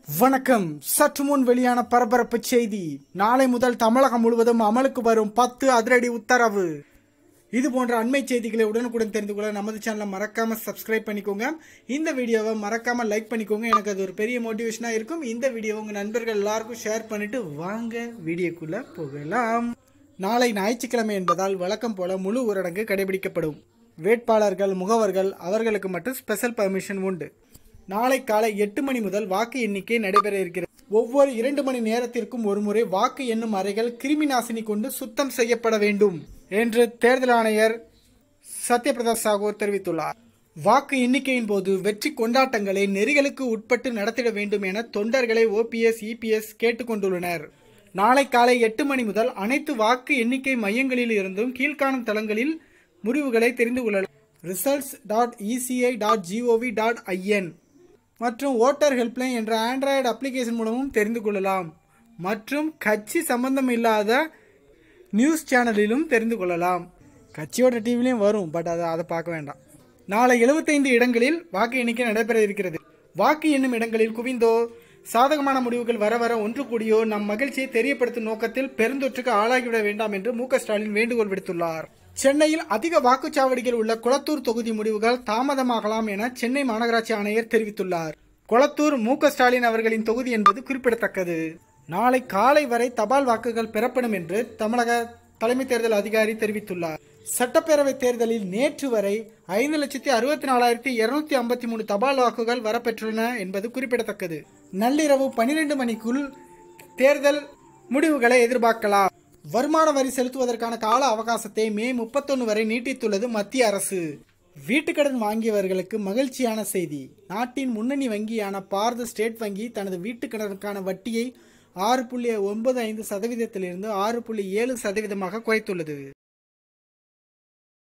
வணக்கம் சற்று முன் வெளியான பரபரப்பு செய்தி நாளை முதல் தமிழகம் முழுவதும் அமலுக்கு வரும் பத்து அதிரடி உத்தரவு இது போன்ற அண்மை செய்திகளை உடனுக்குடன் தெரிந்து கொள்ள நமது சேனலை மறக்காம சப்ஸ்கிரைப் பண்ணிக்கோங்க இந்த வீடியோவை மறக்காம லைக் பண்ணிக்கோங்க எனக்கு அது ஒரு பெரிய மோட்டிவேஷனா இருக்கும் இந்த வீடியோவை உங்க நண்பர்கள் எல்லாருக்கும் ஷேர் பண்ணிட்டு வாங்க வீடியோக்குள்ள போகலாம் நாளை ஞாயிற்றுக்கிழமை என்பதால் வழக்கம் போல முழு ஊரடங்கு கடைபிடிக்கப்படும் வேட்பாளர்கள் முகவர்கள் அவர்களுக்கு மட்டும் ஸ்பெஷல் பர்மிஷன் உண்டு நாளை காலை எட்டு மணி முதல் வாக்கு எண்ணிக்கை நடைபெற இருக்கிறது ஒவ்வொரு இரண்டு மணி நேரத்திற்கும் ஒருமுறை வாக்கு எண்ணும் அறைகள் கிருமி நாசினி கொண்டு சுத்தம் செய்யப்பட வேண்டும் என்று தேர்தல் ஆணையர் சத்யபிரதா சாகு தெரிவித்துள்ளார் வாக்கு எண்ணிக்கையின் போது வெற்றி கொண்டாட்டங்களை நெறிகளுக்கு உட்பட்டு நடத்திட வேண்டும் என தொண்டர்களை ஓபிஎஸ் இபிஎஸ் கேட்டுக்கொண்டுள்ளனர் நாளை காலை எட்டு மணி முதல் அனைத்து வாக்கு எண்ணிக்கை மையங்களில் இருந்தும் கீழ்காணும் தளங்களில் முடிவுகளை தெரிந்து கொள்ளலாம் results dot ECI dot GOV dot IN மற்றும் ஓட்டர் ஹெல்ப்லைன் என்ற ஆண்ட்ராய்டு அப்ளிகேஷன் மூலமும் தெரிந்து கொள்ளலாம் மற்றும் கட்சி சம்பந்தம் இல்லாத நியூஸ் சேனலிலும் தெரிந்து கொள்ளலாம் கட்சியோட டிவிலையும் வரும் பட் அதை அதை பார்க்க வேண்டாம் நாளை 75 இடங்களில் வாக்கு எண்ணிக்கை நடைபெற இருக்கிறது வாக்கு எண்ணும் இடங்களில் குவிந்தோ சாதகமான முடிவுகள் வர வர ஒன்று கூடியோ நம் மகிழ்ச்சியை தெரியப்படுத்தும் நோக்கத்தில் பெருந்தொற்றுக்கு ஆளாகிவிட வேண்டாம் என்று மு க ஸ்டாலின் வேண்டுகோள் விடுத்துள்ளார் சென்னையில் அதிக வாக்குச்சாவடிகள் உள்ள குளத்தூர் தொகுதி முடிவுகள் தாமதமாகலாம் என சென்னை மாநகராட்சி ஆணையர் தெரிவித்துள்ளார் குளத்தூர் மு க ஸ்டாலின் அவர்களின் தொகுதி என்பது குறிப்பிடத்தக்கது நாளை காலை வரை தபால் வாக்குகள் பெறப்படும் என்று தமிழக தலைமை தேர்தல் அதிகாரி தெரிவித்துள்ளார் சட்டப்பேரவை தேர்தலில் நேற்று வரை ஐந்து லட்சத்தி அறுபத்தி நாலாயிரத்தி இருநூத்தி ஐம்பத்தி மூணு தபால் வாக்குகள் வரப்பெற்றுள்ளன என்பது குறிப்பிடத்தக்கது நள்ளிரவு பனிரெண்டு மணிக்குள் தேர்தல் முடிவுகளை எதிர்பார்க்கலாம் வருமான வரி செலுத்துவதற்கான கால அவகாசத்தை மே முப்பத்தொன்னு வரை நீட்டித்துள்ளது மத்திய அரசு வீட்டுக்கடன் வாங்கியவர்களுக்கு மகிழ்ச்சியான செய்தி நாட்டின் முன்னணி வங்கியான பாரத ஸ்டேட் வங்கி தனது வீட்டுக்கடனுக்கான வட்டியை ஆறு புள்ளி ஒன்பது ஐந்து சதவீதத்திலிருந்து ஆறு புள்ளி ஏழு சதவீதமாக குறைத்துள்ளது